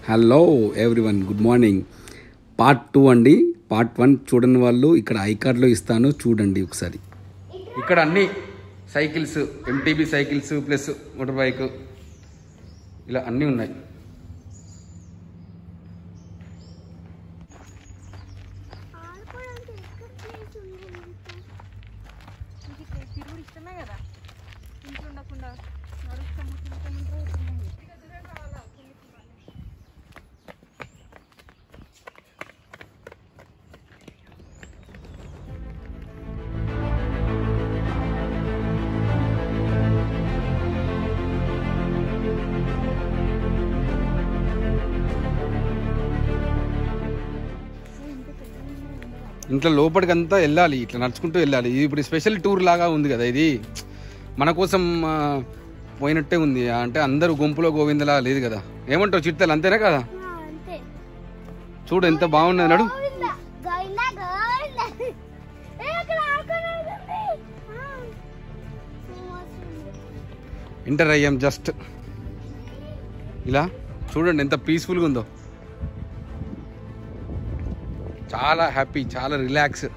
Hello everyone good morning part two అండి part one చూడని వాళ్ళు ఇక్కడ ఐ కార్డ్లో ఇస్తాను చూడండి ఒకసారి ఇక్కడ అన్ని cycles MTB cycles plus motor bike ఇలా అన్నీ ఉన్నాయి ఆడుకోవడానికి ఎక్కడ ప్లేస్ ఉంది ఇంకా? నీకు ఇట్లా తిరుగుడు ఇష్టమే కదా ఇంట్లో ఉండకుండా నడుస్తాము తిరుగుతామంటే తిరిగండి ఇంట్లో లోపలికి అంతా వెళ్ళాలి ఇట్లా నడుచుకుంటూ వెళ్ళాలి ఇది ఇప్పుడు స్పెషల్ టూర్ లాగా ఉంది కదా ఇది మన కోసం ఆ, పోయినట్టే ఉంది అంటే అందరూ గుంపులో గోవిందలా లేదు కదా ఏమంటావు చిట్టలు అంతేనా కదా ఆ, అంతే చూడు ఎంత బాగున్నది నడు గోవిందా, గోవిందా, గోవిందా. ఏ, అక్కడ ఆడుకోవడానికి ఉంది. ఆ. ఏం వస్తుంది? ఎంటర్ అయ్యాం జస్ట్ ఇలా చూడండి ఎంత పీస్ఫుల్గా ఉందో చాలా హ్యాపీ చాలా రిలాక్స్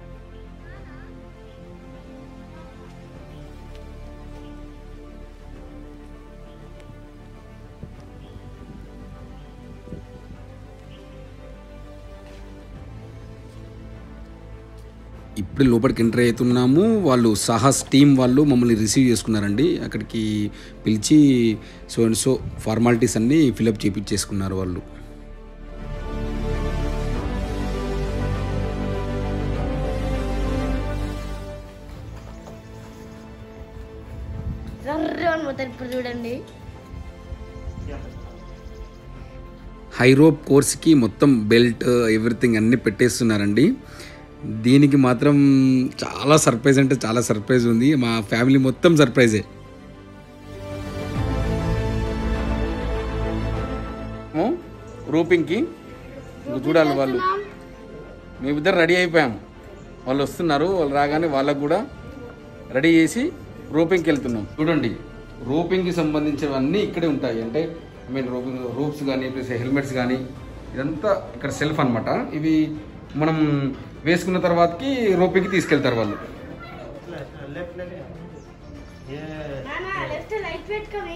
ఇప్పుడు లోపలికి ఎంటర్ అవుతున్నాము వాళ్ళు సాహస్ టీం వాళ్ళు మమ్మల్ని రిసీవ్ చేసుకున్నారండి అక్కడికి పిలిచి సో అండ్ సో ఫార్మాలిటీస్ అన్నీ ఫిలప్ చేపించేసుకున్నారు వాళ్ళు రర్రు అని పోతారు ఇప్పుడు చూడండి హైరోప్ కోర్స్కి మొత్తం బెల్ట్ ఎవ్రీథింగ్ అన్నీ పెట్టేస్తున్నారండి దీనికి మాత్రం చాలా సర్ప్రైజ్ అంటే చాలా సర్ప్రైజ్ ఉంది మా ఫ్యామిలీ మొత్తం సర్ప్రైజే రూపింగ్కి చూడాలి వాళ్ళు మేమిద్దరు రెడీ అయిపోయాం వాళ్ళు వస్తున్నారు వాళ్ళు రాగానే వాళ్ళకు కూడా రెడీ చేసి రూపింగ్కి వెళ్తున్నాం చూడండి రూపింగ్కి సంబంధించినవన్నీ ఇక్కడే ఉంటాయి అంటే ఐ మీన్ రూపింగ్ రూప్స్ కానీ ప్లస్ హెల్మెట్స్ కానీ ఇదంతా ఇక్కడ సెల్ఫ్ అన్నమాట ఇవి మనం వేసుకున్న తర్వాతకి రూపింగ్కి తీసుకెళ్తారు వాళ్ళు లెఫ్ట్ లైట్ పెట్టుకో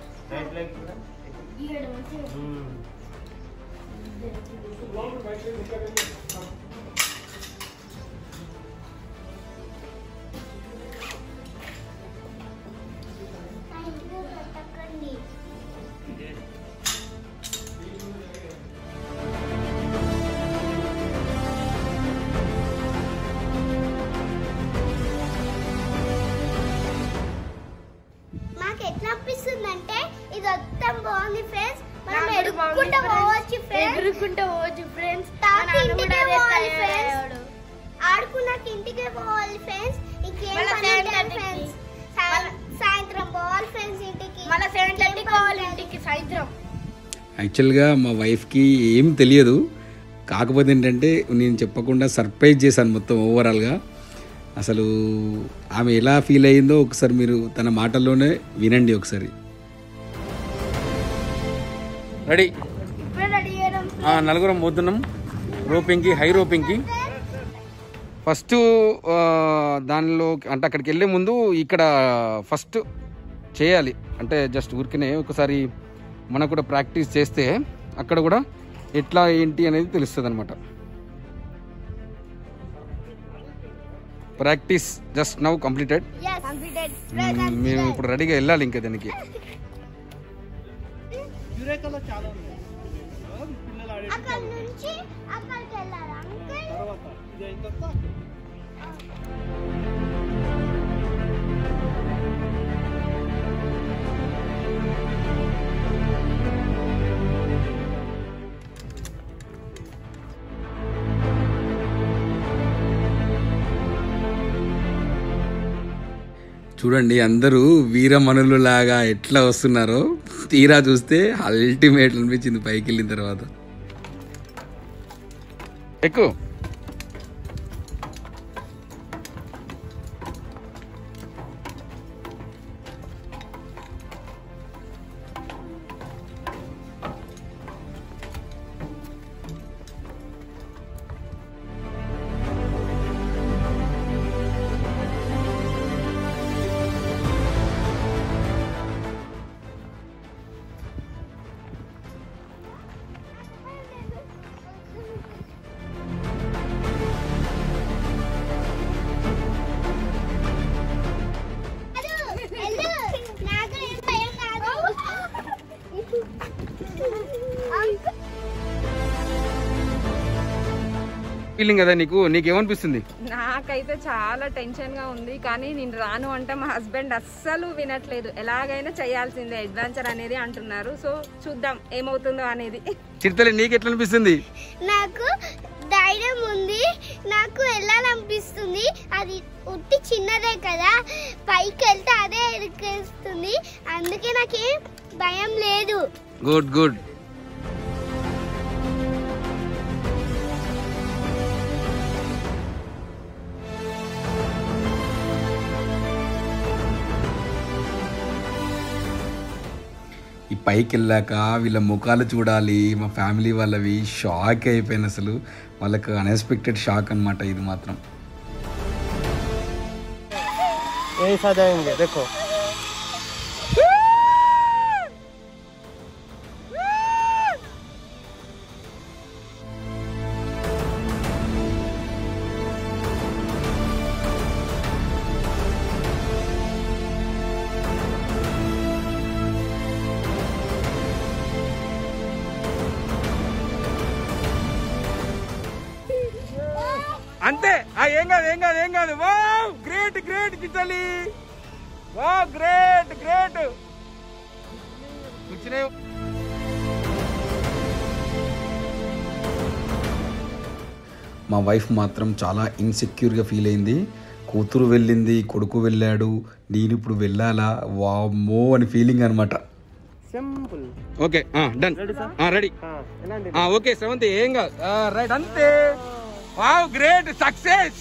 మాకు ఎట్లా అనిపిస్తుంది అంటే ఇది మొత్తం బాగుంది ఫ్రెండ్స్ మనం ఎడుక్కుంటూ పోవచ్చు ఫ్రెండ్స్ ఎగురుకుంటూ పోవచ్చు ఫ్రెండ్స్ తాత ఇంటికే పోవాలి ఫ్రెండ్స్ ఆడుకున్నాక ఇంటికే పోవాలి ఫ్రెండ్స్ ఇంకేం మళ్ళా పని seven ఉండదు thirty కి. ఫ్రెండ్స్ సాయ- సాయంత్రం పోవాలి ఫ్రెండ్స్ ఇంటికి మళ్ళీ సెవెన్ థర్టీ కావాలి ఇంటికి సాయంత్రం యాక్చువల్గా మా వైఫ్కి ఏం తెలియదు కాకపోతే ఏంటంటే నేను చెప్పకుండా సర్ప్రైజ్ చేశాను మొత్తం ఓవరాల్గా అసలు ఆమె ఎలా ఫీల్ అయ్యిందో ఒకసారి మీరు తన మాటల్లోనే వినండి ఒకసారి రెడీ ఇప్పుడే రెడీ చేయడం నలుగురం పోతున్నాం రోపింగ్కి హై రోపింగ్కి ఫస్ట్ దానిలో అంటే అక్కడికి వెళ్ళే ముందు ఇక్కడ ఫస్ట్ చేయాలి అంటే జస్ట్ ఊరికనే ఒకసారి మనకు కూడా ప్రాక్టీస్ చేస్తే అక్కడ కూడా ఎట్లా ఏంటి అనేది తెలుస్తుంది అనమాట practice just now completed yes completed మేము ఇప్పుడు రెడీగా వెళ్ళాలి ఇంకా దానికి అక్కడ నుంచి అక్కడికి వెళ్ళాలి అంకుల్ చూడండి అందరూ వీరమణులు లాగా ఎట్లా వస్తున్నారో తీరా చూస్తే అల్టిమేట్ అనిపించింది పైకి వెళ్ళిన తర్వాత ఎక్కువ ఫీలింగ్ కదా నీకు నీకేమనిపిస్తుంది నాకైతే చాలా టెన్షన్ గా ఉంది కానీ నేను రాను అంటే మా హస్బెండ్ అస్సలు వినట్లేదు ఎలాగైనా చేయాల్సిందే అడ్వెంచర్ అనేది అంటున్నారు సో చూద్దాం ఏమవుతుందో అనేది చిరుతల్లి నీకు ఎట్లా అనిపిస్తుంది నాకు ధైర్యం ఉంది నాకు వెళ్ళాలనిపిస్తుంది అది ఉట్టి చిన్నదే కదా పైకి వెళ్తే అదే ఎరికేస్తుంది అందుకే నాకేం భయం లేదు గుడ్ గుడ్ ఈ పైకి వెళ్ళాక వీళ్ళ ముఖాలు చూడాలి మా ఫ్యామిలీ వాళ్ళవి షాక్ అయిపోయాను అసలు వాళ్ళకు అన్ఎక్స్పెక్టెడ్ షాక్ అన్నమాట ఇది మాత్రం ऐसा जाएंगे देखो అంతే ఆ ఏం కాదు ఏం కాదు ఏం కాదు వావ్ గ్రేట్ గ్రేట్ చిత్తలి వావ్ గ్రేట్ గ్రేట్ కూర్చునే మా వైఫ్ మాత్రం చాలా ఇన్సెక్యూర్గా ఫీల్ అయింది కూతురు వెళ్ళింది కొడుకు వెళ్ళాడు నేను ఇప్పుడు వెళ్ళాలా వామ్మో అని ఫీలింగ్ అనమాట सिंपल ఓకే డన్ రెడీ हाँ इलांటి ఓకే సెవెంత్ ఏం కాదు రైట్ అంతే wow great success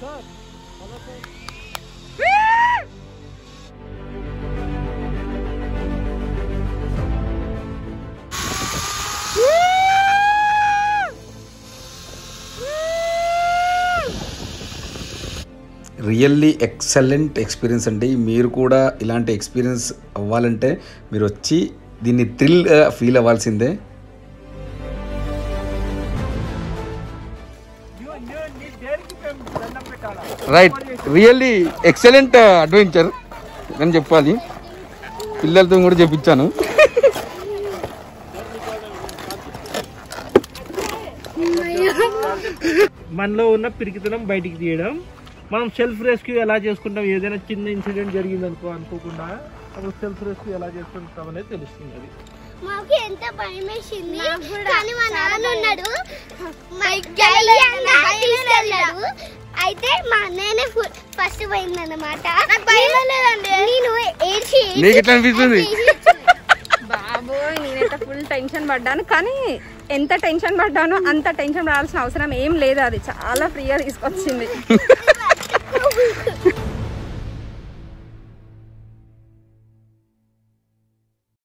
really excellent experience అండి మీరు కూడా ఇలాంటి ఎక్స్పీరియన్స్ అవ్వాలంటే మీరు వచ్చి దీన్ని థ్రిల్ ఫీల్ అవ్వాల్సిందే రైట్ రియల్లీ ఎక్సలెంట్ అడ్వెంచర్ అని చెప్పాలి పిల్లలతో కూడా చెప్పించాను మనలో ఉన్న పిరికితనం బయటికి తీయడం మనం సెల్ఫ్ రెస్క్యూ ఎలా చేసుకుంటాం ఏదైనా చిన్న ఇన్సిడెంట్ జరిగింది అనుకో అనుకోకుండా అప్పుడు సెల్ఫ్ రెస్క్యూ ఎలా చేసుకుంటాం అనేది తెలుస్తుంది అది మాకు ఎంత భయం వేసింది కానీ మా నాన్న ఉన్నాడు మా ధైర్యంగా తీసుకెళ్ళాడు అయితే మా అన్నయ్యనే ఫస్ట్ పోయిందన్నమాట భయం లేదండి నేను ఏడ్చి నీకు ఎట్లా అనిపిస్తుంది బాబోయ్ నేనైతే ఫుల్ టెన్షన్ పడ్డాను కానీ ఎంత టెన్షన్ పడ్డానో అంత టెన్షన్ పడాల్సిన అవసరం ఏం లేదు అది చాలా ఫ్రీగా తీసుకొచ్చింది